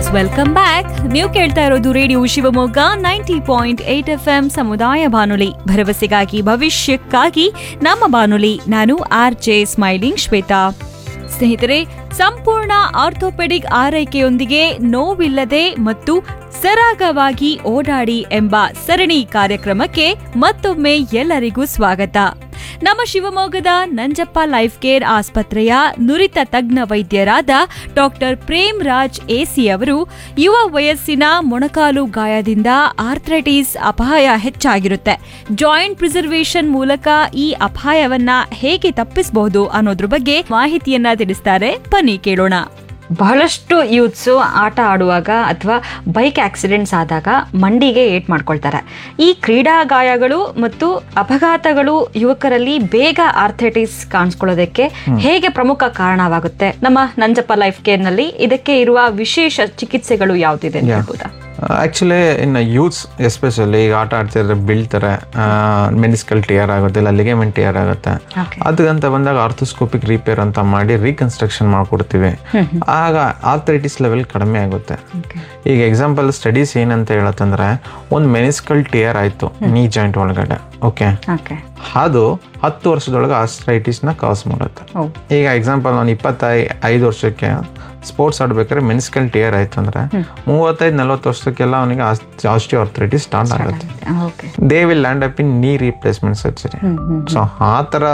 Listeners welcome back ನೀವು ಕೇಳ್ತಾ ಇರೋದು radio Shivamogga ninety point eight F M ಸಮುದಾಯ ಬಾನುಲಿ ಭರವಸೆಗಾಗಿ ಭವಿಷ್ಯಕ್ಕಾಗಿ ನಮ್ಮ ಬಾನುಲಿ ನಾನು ಆರ್ ಜೆ ಸ್ಮೈಲಿಂಗ್ ಶ್ವೇತಾ ಸ್ನೇಹಿತರೆ ಸಂಪೂರ್ಣ ಆರ್ಥೋಪೆಡಿಕ್ ಆರೈಕೆಯೊಂದಿಗೆ ನೋವಿಲ್ಲದೆ ಮತ್ತು ಸರಾಗವಾಗಿ ಓಡಾಡಿ ಎಂಬ ಸರಣಿ ಕಾರ್ಯಕ್ರಮಕ್ಕೆ ಮತ್ತೊಮ್ಮೆ ಎಲ್ಲರಿಗೂ ಸ್ವಾಗತ ನಮ್ಮ ಶಿವಮೊಗ್ಗದ ನಂಜಪ್ಪ ಲೈಫ್ ಕೇರ್ ಆಸ್ಪತ್ರೆಯ ನುರಿತ ತಜ್ಞ ವೈದ್ಯರಾದ ಡಾಕ್ಟರ್ ಪ್ರೇಮ್ ರಾಜ್ ಎಸಿ ಅವರು ಯುವ ವಯಸ್ಸಿನ ಮೊಣಕಾಲು ಗಾಯದಿಂದ ಆರ್ಥ್ರೈಟಿಸ್ ಅಪಾಯ ಹೆಚ್ಚಾಗಿರುತ್ತೆ ಜಾಯಿಂಟ್ ಪ್ರಿಸರ್ವೇಷನ್ ಮೂಲಕ ಈ ಅಪಾಯವನ್ನ ಹೇಗೆ ತಪ್ಪಿಸಬಹುದು ಅನ್ನೋದ್ರ ಬಗ್ಗೆ ಮಾಹಿತಿಯನ್ನ ತಿಳಿಸ್ತಾರೆ ಬನ್ನಿ ಕೇಳೋಣ ಬಹಳಷ್ಟು ಯೂತ್ಸು ಆಟ ಆಡುವಾಗ ಅಥವಾ ಬೈಕ್ ಆಕ್ಸಿಡೆಂಟ್ಸ್ ಆದಾಗ ಮಂಡಿಗೆ ಏಟ್ ಮಾಡ್ಕೊಳ್ತಾರೆ ಈ ಕ್ರೀಡಾ ಗಾಯಗಳು ಮತ್ತು ಅಪಘಾತಗಳು ಯುವಕರಲ್ಲಿ ಬೇಗ ಆರ್ಥೈಟಿಸ್ ಕಾಣಿಸ್ಕೊಳ್ಳೋದಕ್ಕೆ ಹೇಗೆ ಪ್ರಮುಖ ಕಾರಣವಾಗುತ್ತೆ ನಮ್ಮ ನಂಜಪ್ಪ ಲೈಫ್ ಕೇರ್ನಲ್ಲಿ ಇದಕ್ಕೆ ಇರುವ ವಿಶೇಷ ಚಿಕಿತ್ಸೆಗಳು ಯಾವ್ದಿದೆ ಅಂತ ಹೇಳ್ಬೋದಾ ಆ್ಯಕ್ಚುಲಿ ಇನ್ನು ಯೂತ್ಸ್ ಎಸ್ಪೆಷಲಿ ಈಗ ಆಟ ಆಡ್ತಿದ್ರೆ ಬೀಳ್ತಾರೆ ಮೆನಿಸ್ಕಲ್ ಟಿಯರ್ ಆಗುತ್ತೆ ಇಲ್ಲ ಲಿಗೆಮೆಂಟ್ ಟಿಯರ್ ಆಗುತ್ತೆ Okay. ಅದಕ್ಕಂತ ಬಂದಾಗ ಆರ್ಥೋಸ್ಕೋಪಿಕ್ ರಿಪೇರ್ ಅಂತ ಮಾಡಿ ರೀಕನ್ಸ್ಟ್ರಕ್ಷನ್ ಮಾಡ್ಕೊಡ್ತೀವಿ ಆಗ ಆರ್ಥೈಟಿಸ್ ಲೆವೆಲ್ ಕಡಿಮೆ ಆಗುತ್ತೆ ಈಗ ಎಕ್ಸಾಂಪಲ್ ಸ್ಟಡೀಸ್ ಏನಂತ ಹೇಳತ್ತಂದ್ರೆ ಒಂದು ಮೆನಿಸ್ಕಲ್ ಟಿಯರ್ ಆಯಿತು ನೀ ಜಾಯಿಂಟ್ ಒಳಗಡೆ ಓಕೆ ಓಕೆ ಅದು ಹತ್ತು ವರ್ಷದೊಳಗೆ ಆಸ್ಟ್ರೈಟಿಸ್ನ ಕಾಸ್ ಮಾಡುತ್ತೆ ಓ ಈಗ ಎಕ್ಸಾಂಪಲ್ ನಾನು ಇಪ್ಪತ್ತೈ ಐದು ವರ್ಷಕ್ಕೆ ಸ್ಪೋರ್ಟ್ಸ್ ಆಡ್ಬೇಕಾದ್ರೆ ಮೆನಿಸ್ಕಲ್ ಟಿಯರ್ ಆಯ್ತು ಅಂದ್ರೆ ಮೂವತ್ತೈದು ನಲ್ವತ್ತು ವರ್ಷಕ್ಕೆಲ್ಲ ಅವನಿಗೆ ಆಸ್ಟಿಯೋ ಆರ್ಥರೈಟಿಸ್ ಸ್ಟಾರ್ಟ್ ಆಗುತ್ತೆ okay they will land up in knee replacement surgery so ಆ ಥರ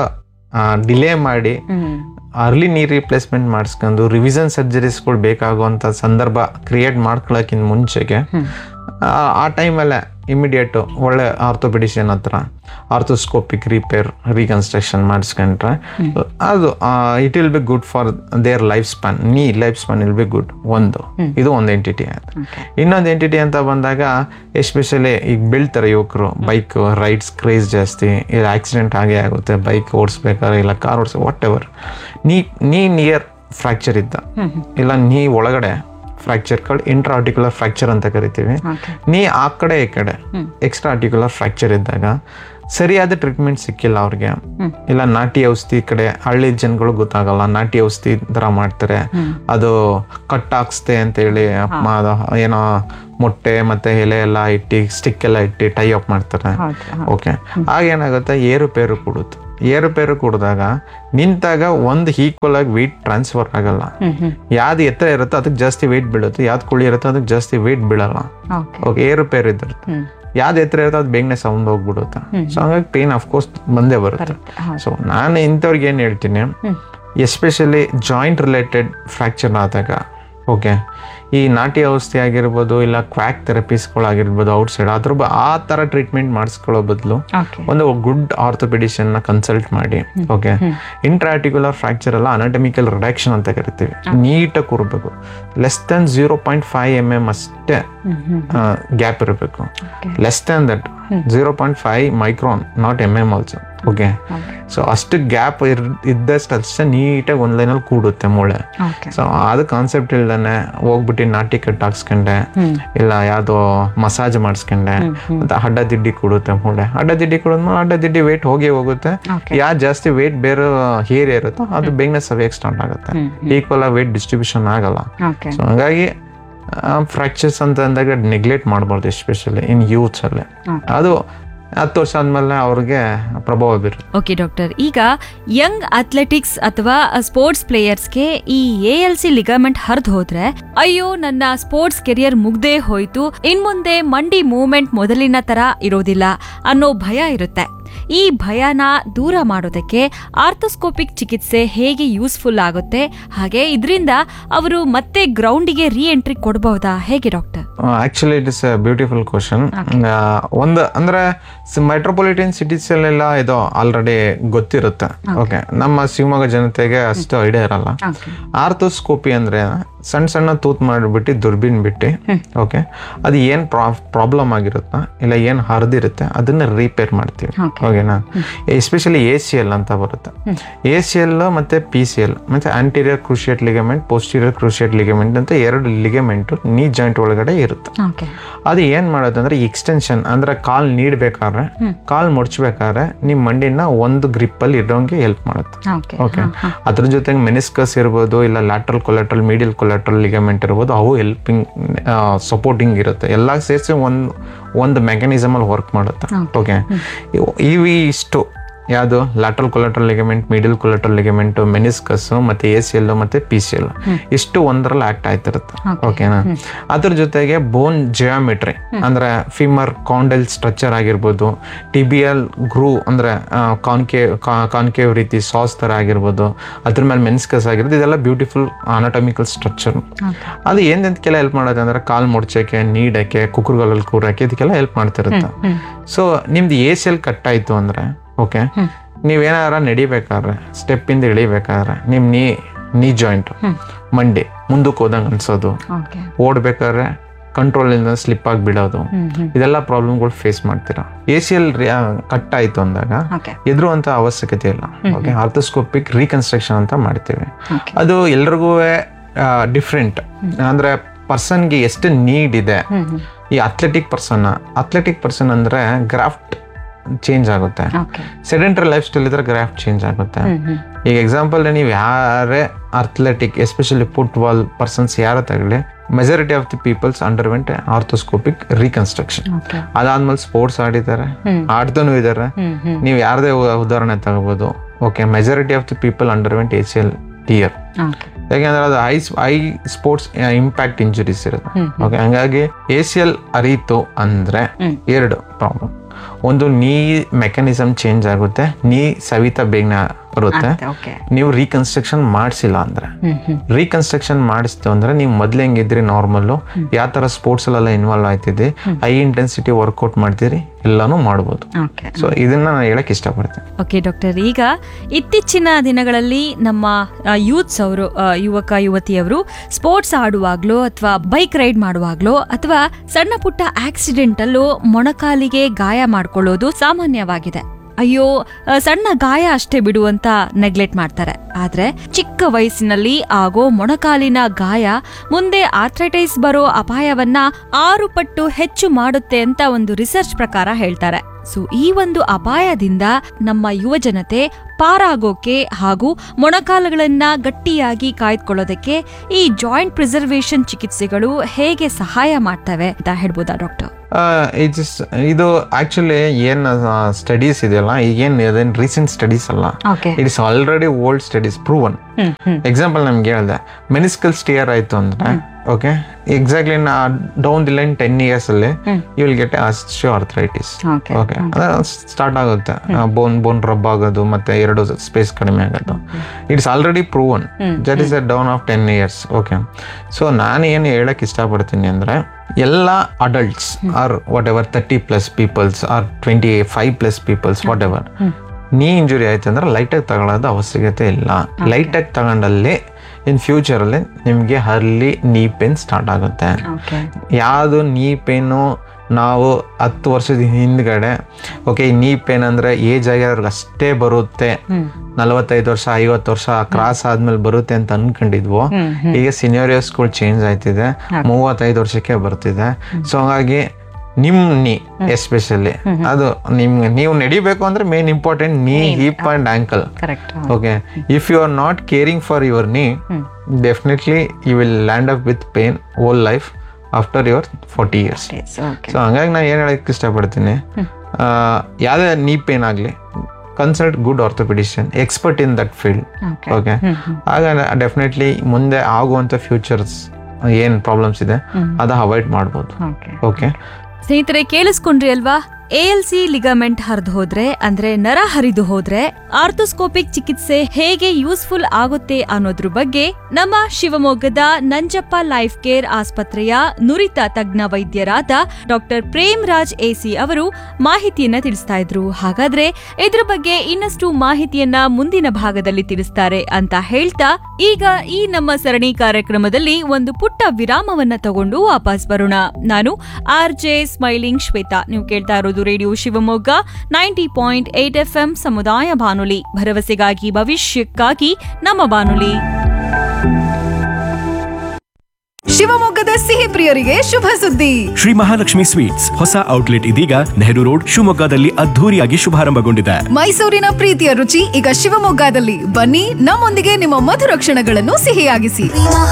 ಡಿಲೇ ಮಾಡಿ ಅರ್ಲಿ ನೀ ರಿಪ್ಲೇಸ್ಮೆಂಟ್ ಮಾಡಿಸ್ಕೊಂಡು ರಿವಿಷನ್ ಸರ್ಜರೀಸ್ಗಳು ಬೇಕಾಗುವಂಥ ಸಂದರ್ಭ ಕ್ರಿಯೇಟ್ ಮಾಡ್ಕೊಳಕ್ಕಿಂತ ಮುಂಚೆಗೆ ಆ, ಆ ಟೈಮಲ್ಲೇ ಇಮಿಡಿಯೇಟ್ ಒಳ್ಳೆ ಆರ್ಥೋಪೆಡಿಷಿಯನ್ ಹತ್ರ ಆರ್ಥೋಸ್ಕೋಪಿಕ್ ರಿಪೇರ್ ರೀಕನ್ಸ್ಟ್ರಕ್ಷನ್ ಮಾಡಿಸ್ಕೊಂಡ್ರೆ ಅದು it will be good for their life span knee life span will be good ಒಂದು ಇದು ಒಂದು ಎಂಟಿಟಿ ಆಯ್ತು ಇನ್ನೊಂದು ಎಂಟಿಟಿ ಅಂತ ಬಂದಾಗ ಎಸ್ಪೆಷಲಿ ಈಗ ಬೀಳ್ತಾರೆ ಯುವಕರು ಬೈಕ್ ರೈಡ್ಸ್ ಕ್ರೇಜ್ ಜಾಸ್ತಿ ಇಲ್ಲ ಆಕ್ಸಿಡೆಂಟ್ ಆಗೇ ಆಗುತ್ತೆ ಬೈಕ್ ಓಡಿಸ್ಬೇಕಾದ್ರೆ ಇಲ್ಲ ಕಾರ್ ಓಡಿಸ್ ವಾಟ್ ಎವರ್ ನೀ ನೀ ನಿಯರ್ ಫ್ರ್ಯಾಕ್ಚರ್ ಇದ್ದ ಇಲ್ಲ ನೀ ಒಳಗಡೆ ಫ್ರ್ಯಾಕ್ಚರ್ಗಳು ಇಂಟ್ರಾ ಆರ್ಟಿಕ್ಯುಲರ್ ಫ್ರ್ಯಾಕ್ಚರ್ ಅಂತ ಕರಿತೀವಿ Okay. ನೀ ಆ ಕಡೆ ಈ ಕಡೆ ಎಕ್ಸ್ಟ್ರಾ ಆರ್ಟಿಕ್ಯುಲರ್ ಫ್ರ್ಯಾಕ್ಚರ್ ಇದ್ದಾಗ ಸರಿಯಾದ ಟ್ರೀಟ್ಮೆಂಟ್ ಸಿಕ್ಕಿಲ್ಲ ಅವ್ರಿಗೆ ಇಲ್ಲ ನಾಟಿ ಔಷಧಿ ಕಡೆ ಹಳ್ಳಿ ಜನಗಳು ಗೊತ್ತಾಗಲ್ಲ ನಾಟಿ ಔಷಧಿ ಥರ ಮಾಡ್ತಾರೆ ಅದು ಕಟ್ ಹಾಕ್ಸ್ತೆ ಅಂತೇಳಿ ಮ- ಅದು ಏನೋ ಮೊಟ್ಟೆ ಮತ್ತೆ ಎಲೆ ಎಲ್ಲ ಇಟ್ಟು ಸ್ಟಿಕ್ ಎಲ್ಲ ಇಟ್ಟು ಟೈ ಅಪ್ ಮಾಡ್ತಾರೆ ಹೌದು ಓಕೆ ಆಗ ಏನಾಗುತ್ತೆ ಏರುಪೇರು ಕೊಡುತ್ತೆ ಏರುಪೇರು ಕುಡಿದಾಗ ನಿಂತಾಗ ಒಂದು ಈಕ್ವಲ್ ಆಗಿ ವೆಯ್ಟ್ ಟ್ರಾನ್ಸ್ಫರ್ ಆಗಲ್ಲ ಯಾವ್ದು ಎತ್ತರ ಇರುತ್ತೋ ಅದಕ್ಕೆ ಜಾಸ್ತಿ ವೆಯ್ಟ್ ಬೀಳುತ್ತೆ ಯಾವ್ದು ಕುಳಿ ಇರುತ್ತೋ ಅದಕ್ಕೆ ಜಾಸ್ತಿ ವೆಯ್ಟ್ ಬೀಳಲ್ಲ ಓಕೆ ಓಕೆ ಏರುಪೇರು ಇದ್ದಿರುತ್ತೆ ಯಾವ್ದು ಎತ್ತರ ಇರುತ್ತೋ ಅದು ಬೇಗನೆ ಸೌಂಡ್ ಹೋಗ್ಬಿಡುತ್ತೆ ಸೊ ಹಂಗಾಗಿ ಪೇನ್ ಅಫ್ಕೋರ್ಸ್ ಬಂದೇ ಬರುತ್ತೆ ಸೊ ನಾನು ಇಂಥವ್ರಿಗೆ ಏನು ಹೇಳ್ತೀನಿ ಎಸ್ಪೆಷಲಿ ಜಾಯಿಂಟ್ ರಿಲೇಟೆಡ್ ಫ್ರ್ಯಾಕ್ಚರ್ ಆದಾಗ ಓಕೆ ಈ ನಾಟಿ ಔಷಧಿ ಆಗಿರ್ಬೋದು ಇಲ್ಲ ಕ್ವಾಕ್ ಥೆರಪೀಸ್ಗಳಾಗಿರ್ಬೋದು ಔಟ್ಸೈಡ್ ಅದ್ರ ಬ ಆ ಥರ ಟ್ರೀಟ್ಮೆಂಟ್ ಮಾಡಿಸ್ಕೊಳ್ಳೋ ಬದಲು ಓಕೆ ಒಂದು ಗುಡ್ ಆರ್ಥೋಪೆಡಿಷನ್ನ ಕನ್ಸಲ್ಟ್ ಮಾಡಿ ಓಕೆ ಇಂಟ್ರಾಟಿಕ್ಯುಲರ್ ಫ್ರಾಕ್ಚರ್ ಎಲ್ಲ ಅನಾಟಮಿಕಲ್ ರಿಡಕ್ಷನ್ ಅಂತ ಕರಿತೀವಿ ನೀಟಾಗಿ ಕೂರಬೇಕು less than zero point five M M ಅಷ್ಟೇ ಗ್ಯಾಪ್ ಇರಬೇಕು less than that zero point five micron not M M also okay so ಅಷ್ಟು ಗ್ಯಾಪ್ ಇರ್ ಇದ್ದಷ್ಟು ಅಷ್ಟೇ ನೀಟಾಗಿ ಒಂದು ಲೈನಲ್ಲಿ ಕೂಡುತ್ತೆ ಮೂಳೆ ಓಕೆ ಸೊ ಅದು ಕಾನ್ಸೆಪ್ಟ್ ಇಲ್ದಾನೆ ಹೋಗ್ಬಿಟ್ಟು ನಾಟಿ ಕಟ್ ಹಾಕ್ಸ್ಕೊಂಡೆ ಇಲ್ಲ ಯಾವ್ದೋ ಮಸಾಜ್ ಮಾಡಿಸ್ಕೊಂಡೆ ಮತ್ತೆ ಅಡ್ಡ ದಿಡ್ಡಿ ಕೊಡುತ್ತೆ ಮೂಳೆ ಅಡ್ಡ ದಿಡ್ಡಿ ಕೊಡೋದ್ಮೇಲೆ ಅಡ್ಡ ದಿಡ್ಡಿ ವೇಟ್ ಹೋಗಿ ಹೋಗುತ್ತೆ Okay. ಯಾವ್ದು ಜಾಸ್ತಿ ವೇಟ್ ಬೇರೆ ಏರಿಯಾ ಇರುತ್ತೋ ಅದು ಬೇಗನೆ ಸವಿಯಕ್ಕೆ ಸ್ಟಾರ್ಟ್ ಆಗುತ್ತೆ ಈಕ್ವಲ್ ಆಗಿ ವೇಟ್ ಡಿಸ್ಟ್ರಿಬ್ಯೂಷನ್ ಆಗಲ್ಲ ಓಕೆ ಸೊ ಹಂಗಾಗಿ ಫ್ರಾಕ್ಚರ್ಸ್ ಅಂತ ಅಂದಾಗ ನೆಗ್ಲೆಕ್ಟ್ ಮಾಡ್ಬಾರ್ದು ಎಸ್ಪೆಷಲಿ ಇನ್ ಯೂತ್ಸ್ ಅಲ್ಲಿ ಅದು ಹತ್ತು ವರ್ಷ ಆದ್ಮೇಲೆ ಅವ್ರಿಗೆ ಪ್ರಭಾವ ಬೀರುತ್ತೆ ಓಕೆ ಡಾಕ್ಟರ್ ಈಗ ಯಂಗ್ ಅಥ್ಲೆಟಿಕ್ಸ್ ಅಥವಾ ಸ್ಪೋರ್ಟ್ಸ್ ಪ್ಲೇಯರ್ಸ್ಗೆ ಈ ಎ ಎಲ್ ಸಿ ಲಿಗಮೆಂಟ್ ಹರಿದು ಹೋದ್ರೆ ಅಯ್ಯೋ ನನ್ನ ಸ್ಪೋರ್ಟ್ಸ್ ಕೆರಿಯರ್ ಮುಗ್ದೇ ಹೋಯ್ತು ಇನ್ ಮುಂದೆ ಮಂಡಿ ಮೂವ್ಮೆಂಟ್ ಮೊದಲಿನ ತರ ಇರೋದಿಲ್ಲ ಅನ್ನೋ ಭಯ ಇರುತ್ತೆ ಈ ಭಯನ ದೂರ ಮಾಡೋದಕ್ಕೆ ಆರ್ಥೋಸ್ಕೋಪಿಕ್ ಚಿಕಿತ್ಸೆ ಹೇಗೆ ಯೂಸ್ಫುಲ್ ಆಗುತ್ತೆ ಹಾಗೆ ಇದರಿಂದ ಅವರು ಮತ್ತೆ ಗ್ರೌಂಡಿಗೆ ರೀ ಎಂಟ್ರಿ ಕೊಡಬಹುದಾ ಹೇಗೆ doctor actually it is a beautiful question ಒಂದು ಅಂದ್ರೆ ಮೆಟ್ರೋಪಾಲಿಟನ್ ಸಿಟೀಸ್ ಅಲ್ಲೆಲ್ಲ ಇದು ಆಲ್ರೆಡಿ ಗೊತ್ತಿರುತ್ತೆ ಓಕೆ ನಮ್ಮ ಶಿವಮೊಗ್ಗ ಜನತೆಗೆ ಅಷ್ಟು ಐಡಿಯಾ ಇರಲ್ಲ ಆರ್ಥೋಸ್ಕೋಪಿ ಅಂದ್ರೆ ಸಣ್ಣ ಸಣ್ಣ ತೂತ್ ಮಾಡಿಬಿಟ್ಟು ದುರ್ಬೀನ್ ಬಿಟ್ಟು ಓಕೆ ಅದು ಏನ್ ಪ್ರಾಬ್ಲಮ್ ಆಗಿರುತ್ತಾ ಇಲ್ಲ ಏನ್ ಹರಿದಿರುತ್ತೆ ಅದನ್ನ ರಿಪೇರ್ ಮಾಡ್ತೀವಿ ಓಕೆನಾ ಎಸ್ಪೆಷಲಿ ಎ ಸಿ ಎಲ್ ಅಂತ ಬರುತ್ತೆ ಎ ಸಿ ಎಲ್ ಮತ್ತೆ ಪಿ ಸಿ ಎಲ್ ಮತ್ತೆ anterior cruciate ligament posterior cruciate ligament ಅಂತ ಎರಡು ಲಿಗಮೆಂಟ್ ನೀ ಜಾಯಿಂಟ್ ಒಳಗಡೆ ಇರುತ್ತೆ ಓಕೆ ಅದು ಏನ್ ಮಾಡೋದಂದ್ರೆ ಎಕ್ಸ್ಟೆನ್ಷನ್ ಅಂದ್ರೆ ಕಾಲ್ ನೀಡ್ಬೇಕಾದ್ರೆ ಕಾಲ್ ಮುಡ್ಚ್ಬೇಕಾದ್ರೆ ನಿಮ್ ಮಂಡಿನ ಒಂದು ಗ್ರಿಪ್ ಅಲ್ಲಿ ಇರೋಂಗೆ ಹೆಲ್ಪ್ ಮಾಡುತ್ತೆ ಓಕೆ ಓಕೆ ಅದ್ರ ಜೊತೆಗೆ ಮೆನಿಸ್ಕಸ್ ಇರ್ಬೋದು ಇಲ್ಲ lateral collateral medial collateral collateral ligament ಇರ್ಬೋದು ಅವು ಹೆಲ್ಪಿಂಗ್ ಸಪೋರ್ಟಿಂಗ್ ಇರುತ್ತೆ ಎಲ್ಲ ಸೇರಿಸಿ ಒಂದು ಒಂದು ಮೆಕ್ಯಾನಿಸಮಲ್ಲಿ ವರ್ಕ್ ಮಾಡುತ್ತೆ ಓಕೆ ಇವು ಇಷ್ಟು ಯಾವುದು lateral collateral ligament middle collateral ligament meniscus ಮತ್ತೆ ಎ ಸಿ ಎಲ್ ಮತ್ತೆ ಪಿ ಸಿ ಎಲ್ ಇಷ್ಟು ಒಂದರಲ್ಲಿ ಆಕ್ಟ್ ಆಯ್ತಿರುತ್ತೆ ಓಕೆನಾ ಅದ್ರ ಜೊತೆಗೆ ಬೋನ್ ಜಿಯಾಮೆಟ್ರಿ ಅಂದ್ರೆ ಫಿಮರ್ ಕಾಂಡೆಲ್ ಸ್ಟ್ರಕ್ಚರ್ ಆಗಿರ್ಬೋದು ಟಿಬಿಯಲ್ ಗ್ರೂ ಅಂದ್ರೆ ಕಾನ್ಕೇವ್ ಕಾನ್ಕೇವ್ ರೀತಿ ಸಾಸ್ ತರ ಆಗಿರ್ಬೋದು ಅದ್ರ ಮೇಲೆ ಮೆನ್ಸ್ಕಸ್ ಆಗಿರೋದು ಇದೆಲ್ಲ ಬ್ಯೂಟಿಫುಲ್ ಅನಾಟಮಿಕಲ್ ಸ್ಟ್ರಕ್ಚರ್ ಅದು ಏನೆಂತಕ್ಕೆಲ್ಲ ಹೆಲ್ಪ್ ಮಾಡೋದು ಅಂದ್ರೆ ಕಾಲ್ ಮುಡ್ಚಕ್ಕೆ ನೀಡಕ್ಕೆ ಕುಕ್ಕರ್ಗಳಲ್ಲಿ ಕೂರಕ್ಕೆ ಇದಕ್ಕೆಲ್ಲ ಹೆಲ್ಪ್ ಮಾಡ್ತಿರುತ್ತೆ ಸೊ ನಿಮ್ದು ಎ ಸಿ ಎಲ್ ಕಟ್ ಆಯ್ತು ಅಂದ್ರೆ ಓಕೆ ನೀವೇನಾರ ನಡಿಬೇಕಾದ್ರೆ ಸ್ಟೆಪ್ಪಿಂದ ಇಳಿಬೇಕಾದ್ರೆ ನಿಮ್ಮ ನೀ ನೀ ಜಾಯಿಂಟ್ ಮಂಡಿ ಮುಂದಕ್ಕೆ ಹೋದಂಗೆ ಅನ್ಸೋದು ಓಕೆ ಓಡ್ಬೇಕಾದ್ರೆ ಕಂಟ್ರೋಲ್ ಇಂದ ಸ್ಲಿಪ್ ಆಗಿ ಬಿಡೋದು ಇದೆಲ್ಲ ಪ್ರಾಬ್ಲಮ್ಗಳು ಫೇಸ್ ಮಾಡ್ತೀರಾ ಎ ಸಿ ಎಲ್ ಕಟ್ ಆಯ್ತು ಅಂದಾಗ ಓಕೆ ಎದುರುವಂತ ಅವಶ್ಯಕತೆ ಇಲ್ಲ ಓಕೆ ಆರ್ಥೋಸ್ಕೋಪಿಕ್ ರೀಕನ್ಸ್ಟ್ರಕ್ಷನ್ ಅಂತ ಮಾಡ್ತೀವಿ Okay. ಅದು ಎಲ್ರಿಗೂ ಡಿಫ್ರೆಂಟ್ ಅಂದ್ರೆ ಪರ್ಸನ್ಗೆ ಎಷ್ಟು ನೀಡ್ ಇದೆ ಈ ಅಥ್ಲೆಟಿಕ್ ಪರ್ಸನ್ ಅಥ್ಲೆಟಿಕ್ ಪರ್ಸನ್ ಅಂದ್ರೆ ಗ್ರಾಫ್ಟ್ ಚೇಂಜ್ ಆಗುತ್ತೆ ಓಕೆ ಸೆಡೆಂಟ್ರಿ ಲೈಫ್ ಸ್ಟೈಲ್ ಇದ್ರೆ ಗ್ರಾಫ್ಟ್ ಚೇಂಜ್ ಆಗುತ್ತೆ ಈಗ ಎಕ್ಸಾಂಪಲ್ ನೀವು ಯಾರೇ ಅಥ್ಲೆಟಿಕ್ ಎಸ್ಪೆಷಲಿ ಫುಟ್ಬಾಲ್ ಪರ್ಸನ್ಸ್ ಯಾರ ತಗೊಳ್ಳಿ majority of the peoples underwent arthroscopic reconstruction okay ಅದಾದ್ಮೇಲೆ ಸ್ಪೋರ್ಟ್ಸ್ ಆಡಿದ್ದಾರೆ ಆಡ್ತಾನೂ ಇದ್ದಾರೆ ಹ್ಮ್ ಹ್ಮ್ ನೀವು ಯಾರದೇ ಉ- ಉದಾಹರಣೆ ತಗೋಬಹುದು okay majority of the people underwent H L tear okay ಯಾಕೆಂದ್ರೆ ಅದು I I sports impact injuries ಇರುತ್ತೆ ಓಕೆ ಹಂಗಾಗಿ ಎ ಸಿ ಎಲ್ ಅರಿತು ಅಂದ್ರೆ ಎರಡು ಪ್ರಾಬ್ಲಮ್ ಒಂದು ನೀ ಮೆಕ್ಯಾನಿಸಮ್ ಚೇಂಜ್ ಆಗುತ್ತೆ ನೀ ಸವಿತಾ ಬೇಗನೆ ಬರುತ್ತೆ ಓಕೆ ನೀವು ರೀಕನ್ಸ್ಟ್ರಕ್ಷನ್ ಮಾಡಿಸಿಲ್ಲ ಅಂದ್ರೆ ಹ್ಮ್ ಹ್ಮ್ ರೀಕನ್ಸ್ಟ್ರಕ್ಷನ್ ಮಾಡಿಸ್ತು ಅಂದ್ರೆ ನೀವು ಮೊದ್ಲು ಹೆಂಗಿದ್ರಿ ನಾರ್ಮಲ್ಲು ಯಾವ ಥರ ಸ್ಪೋರ್ಟ್ಸ್ ಅಲ್ಲೆಲ್ಲ ಇನ್ವಾಲ್ವ್ ಆಯ್ತಿದ್ರಿ ಹೈ ಇಂಟೆನ್ಸಿಟಿ ವರ್ಕೌಟ್ ಮಾಡ್ತೀರಿ ಎಲ್ಲಾನು ಮಾಡ್ಬೋದು ಓಕೆ ಸೊ ಇದನ್ನ ನಾನು ಹೇಳಕ್ ಇಷ್ಟಪಡ್ತೀನಿ ಓಕೆ ಡಾಕ್ಟರ್ ಈಗ ಇತ್ತೀಚಿನ ದಿನಗಳಲ್ಲಿ ನಮ್ಮ ಯೂತ್ಸ್ ಅವರು ಯುವಕ ಯುವತಿಯವರು ಸ್ಪೋರ್ಟ್ಸ್ ಆಡುವಾಗ್ಲೋ ಅಥವಾ ಬೈಕ್ ರೈಡ್ ಮಾಡುವಾಗ್ಲೋ ಅಥವಾ ಸಣ್ಣ ಪುಟ್ಟ ಆಕ್ಸಿಡೆಂಟ್ ಅಲ್ಲೋ ಮೊಣಕಾಲಿಗೆ ಗಾಯ ಮಾಡ್ಕೊಳ್ಳೋದು ಸಾಮಾನ್ಯವಾಗಿದೆ ಅಯ್ಯೋ ಆ, ಸಣ್ಣ ಗಾಯ ಅಷ್ಟೇ ಬಿಡು ಅಂತ ನೆಗ್ಲೆಕ್ಟ್ ಮಾಡ್ತಾರೆ ಆದ್ರೆ ಚಿಕ್ಕ ವಯಸ್ಸಿನಲ್ಲಿ ಆಗೋ ಮೊಣಕಾಲಿನ ಗಾಯ ಮುಂದೆ ಆರ್ಥ್ರೈಟೈಸ್ ಬರೋ ಅಪಾಯವನ್ನ ಆರು ಪಟ್ಟು ಹೆಚ್ಚು ಮಾಡುತ್ತೆ ಅಂತ ಒಂದು ರಿಸರ್ಚ್ ಪ್ರಕಾರ ಹೇಳ್ತಾರೆ ಸೊ ಈ ಒಂದು ಅಪಾಯದಿಂದ ನಮ್ಮ ಯುವ ಜನತೆ ಪಾರಾಗೋಕೆ ಹಾಗೂ ಮೊಣಕಾಲುಗಳನ್ನ ಗಟ್ಟಿಯಾಗಿ ಕಾಯ್ದುಕೊಳ್ಳೋದಕ್ಕೆ ಈ ಜಾಯಿಂಟ್ ಪ್ರಿಸರ್ವೇಶನ್ ಚಿಕಿತ್ಸೆಗಳು ಹೇಗೆ ಸಹಾಯ ಮಾಡ್ತವೆ ಅಂತ ಹೇಳ್ಬೋದಾ ಡಾಕ್ಟರ್ ಇಟ್ಸ್ ಇದು ಆಕ್ಚುಲಿ ಏನ್ ಸ್ಟಡೀಸ್ ಇದೆಯಲ್ಲ ಈಗೇನು ಅದೇನು ರೀಸೆಂಟ್ ಸ್ಟಡೀಸ್ ಅಲ್ಲ okay it's already old studies proven hmm hmm example ನಮ್ಗೆ ಹೇಳ್ದೆ ಮೆನಿಸ್ಕಲ್ ಸ್ಟಿಯರ್ ಆಯ್ತು ಅಂದ್ರೆ okay exactly down the line ten years ಅಲ್ಲಿ you will get osteoarthritis okay okay start ಆಗುತ್ತೆ ಬೋನ್ ಬೋನ್ ರಬ್ ಆಗೋದು ಮತ್ತೆ ಎರಡು ಸ್ಪೇಸ್ ಕಡಿಮೆ ಆಗೋದು it's already proven that is a down of ten years okay so ನಾನು ಏನು ಹೇಳಕ್ ಇಷ್ಟಪಡ್ತೀನಿ ಅಂದ್ರೆ ಎಲ್ಲ adults are whatever thirty plus peoples are twenty five plus peoples whatever knee injury ಆಯ್ತು ಅಂದ್ರೆ ಲೈಟಾಗಿ ತಗೊಳ್ಳೋದು ಅವಶ್ಯಕತೆ ಇಲ್ಲ ಲೈಟಾಗಿ ತಗೊಂಡಲ್ಲಿ ಇನ್ ಫ್ಯೂಚರಲ್ಲಿ ನಿಮಗೆ ಹರ್ಲಿ ನೀ ಪೇನ್ ಸ್ಟಾರ್ಟ್ ಆಗುತ್ತೆ ಓಕೆ ಯಾವುದು ನೀ ಪೇನು ನಾವು ಹತ್ತು ವರ್ಷದ ಹಿಂದ್ಗಡೆ ಓಕೆ ಈ ನೀ ಪೇನ್ ಅಂದ್ರೆ ಏಜ್ ಆಗಿರೋರ್ಗೆ ಅಷ್ಟೇ ಬರುತ್ತೆ ನಲವತ್ತೈದು ವರ್ಷ ಐವತ್ತು ವರ್ಷ ಕ್ರಾಸ್ ಆದ್ಮೇಲೆ ಬರುತ್ತೆ ಅಂತ ಅನ್ಕೊಂಡಿದ್ವು ಈಗ ಸಿನಿಯರಿಯಸ್ಗಳು ಚೇಂಜ್ ಆಯ್ತಿದೆ ಮೂವತ್ತೈದು ವರ್ಷಕ್ಕೆ ಬರ್ತಿದೆ ಸೊ ಹಾಗಾಗಿ ನಿಮ್ ನೀ ಎಸ್ಪೆಷಲಿ ಅದು ನಿಮ್ಗೆ ನೀವು ನಡಿಬೇಕು ಅಂದ್ರೆ main important knee hip and ankle correct okay if you are not caring for your knee definitely you will land up with pain all life after your forty years okay so ಹಂಗಾಗಿ ನಾನು ಏನು ಹೇಳಕ್ಕೆ ಇಷ್ಟಪಡ್ತೀನಿ ಆ, ಯಾವುದೇ knee pain ಆಗಲಿ consult good orthopaedician expert in that field okay okay ಆಗ definitely ಮುಂದೆ ಆಗುವಂಥ ಫ್ಯೂಚರ್ಸ್ ಏನು ಪ್ರಾಬ್ಲಮ್ಸ್ ಇದೆ ಅದು ಅವಾಯ್ಡ್ ಮಾಡ್ಬೋದು ಓಕೆ ಓಕೆ ಸ್ನೇಹಿತರೆ ಕೇಳಿಸ್ಕೊಂಡ್ರಿ ಅಲ್ವಾ ಎಲ್ ಸಿ ಲಿಗಮೆಂಟ್ ಹರಿದು ಹೋದ್ರೆ ಅಂದ್ರೆ ನರ ಹರಿದು ಹೋದ್ರೆ ಆರ್ಥೋಸ್ಕೋಪಿಕ್ ಚಿಕಿತ್ಸೆ ಹೇಗೆ ಯೂಸ್ಫುಲ್ ಆಗುತ್ತೆ ಅನ್ನೋದ್ರ ಬಗ್ಗೆ ನಮ್ಮ ಶಿವಮೊಗ್ಗದ ನಂಜಪ್ಪ ಲೈಫ್ ಕೇರ್ ಆಸ್ಪತ್ರೆಯ ನುರಿತ ತಜ್ಞ ವೈದ್ಯರಾದ ಡಾಕ್ಟರ್ ಪ್ರೇಮ್ ರಾಜ್ ಎಸಿ ಅವರು ಮಾಹಿತಿಯನ್ನ ತಿಳಿಸ್ತಾ ಇದ್ರು ಹಾಗಾದ್ರೆ ಇದ್ರ ಬಗ್ಗೆ ಇನ್ನಷ್ಟು ಮಾಹಿತಿಯನ್ನ ಮುಂದಿನ ಭಾಗದಲ್ಲಿ ತಿಳಿಸ್ತಾರೆ ಅಂತ ಹೇಳ್ತಾ ಈಗ ಈ ನಮ್ಮ ಸರಣಿ ಕಾರ್ಯಕ್ರಮದಲ್ಲಿ ಒಂದು ಪುಟ್ಟ ವಿರಾಮವನ್ನ ತಗೊಂಡು ವಾಪಸ್ ಬರೋಣ ನಾನು ಆರ್ ಜೆ ಸ್ಮೈಲಿಂಗ್ ಶ್ವೇತಾ ನೀವು ಕೇಳ್ತಾ ಇರೋದು radio Shivamogga ninety point eight F M ಸಮುದಾಯ ಬಾನುಲಿ ಭರವಸೆಗಾಗಿ ಭವಿಷ್ಯಕ್ಕಾಗಿ ನಮ್ಮ ಬಾನುಲಿ ಶಿವಮೊಗ್ಗದ ಸಿಹಿ ಪ್ರಿಯರಿಗೆ ಶುಭ ಸುದ್ದಿ ಶ್ರೀ ಮಹಾಲಕ್ಷ್ಮಿ ಸ್ವೀಟ್ಸ್ ಹೊಸ ಔಟ್ಲೆಟ್ ಇದೀಗ ನೆಹರು ರೋಡ್ ಶಿವಮೊಗ್ಗದಲ್ಲಿ ಅದ್ಧೂರಿಯಾಗಿ ಶುಭಾರಂಭಗೊಂಡಿದೆ ಮೈಸೂರಿನ ಪ್ರೀತಿಯ ರುಚಿ ಈಗ ಶಿವಮೊಗ್ಗದಲ್ಲಿ ಬನ್ನಿ ನಮ್ಮೊಂದಿಗೆ ನಿಮ್ಮ ಮಧುರ ಕ್ಷಣಗಳನ್ನು ಸಿಹಿಯಾಗಿಸಿ